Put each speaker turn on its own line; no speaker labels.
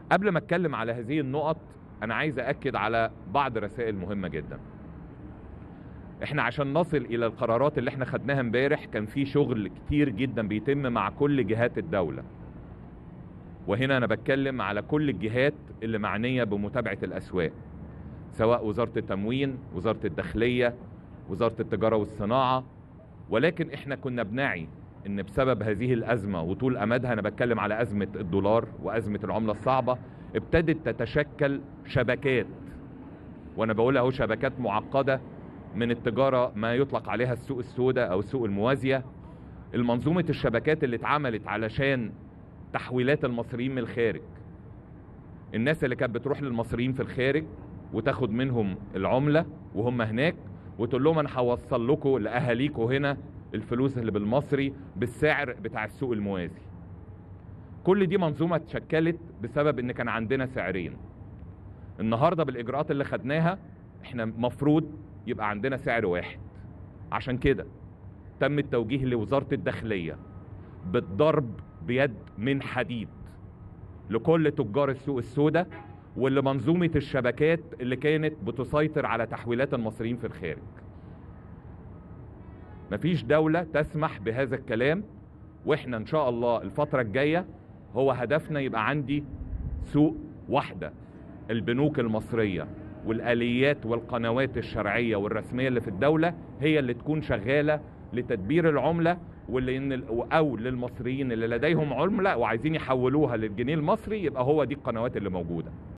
قبل ما اتكلم على هذه النقط انا عايز اكد على بعض رسائل مهمه جدا احنا عشان نصل الى القرارات اللي احنا خدناها امبارح كان في شغل كتير جدا بيتم مع كل جهات الدوله وهنا انا بتكلم على كل الجهات اللي معنيه بمتابعه الاسواق سواء وزاره التموين وزاره الداخليه وزاره التجاره والصناعه ولكن احنا كنا بنعي ان بسبب هذه الازمه وطول امدها انا بتكلم على ازمه الدولار وازمه العمله الصعبه ابتدت تتشكل شبكات وانا بقول اهو شبكات معقده من التجاره ما يطلق عليها السوق السوداء او السوق الموازيه المنظومه الشبكات اللي اتعملت علشان تحويلات المصريين من الخارج الناس اللي كانت بتروح للمصريين في الخارج وتاخد منهم العمله وهم هناك وتقول لهم انا هوصل لكم لاهاليكم هنا الفلوس اللي بالمصري بالسعر بتاع السوق الموازي كل دي منظومه اتشكلت بسبب ان كان عندنا سعرين النهارده بالاجراءات اللي خدناها احنا مفروض يبقى عندنا سعر واحد عشان كده تم التوجيه لوزاره الداخليه بالضرب بيد من حديد لكل تجار السوق السوداء واللي منظومه الشبكات اللي كانت بتسيطر على تحويلات المصريين في الخارج مفيش دولة تسمح بهذا الكلام واحنا ان شاء الله الفترة الجاية هو هدفنا يبقى عندي سوق واحدة البنوك المصرية والآليات والقنوات الشرعية والرسمية اللي في الدولة هي اللي تكون شغالة لتدبير العملة واللي إن أو للمصريين اللي لديهم عملة وعايزين يحولوها للجنيه المصري يبقى هو دي القنوات اللي موجودة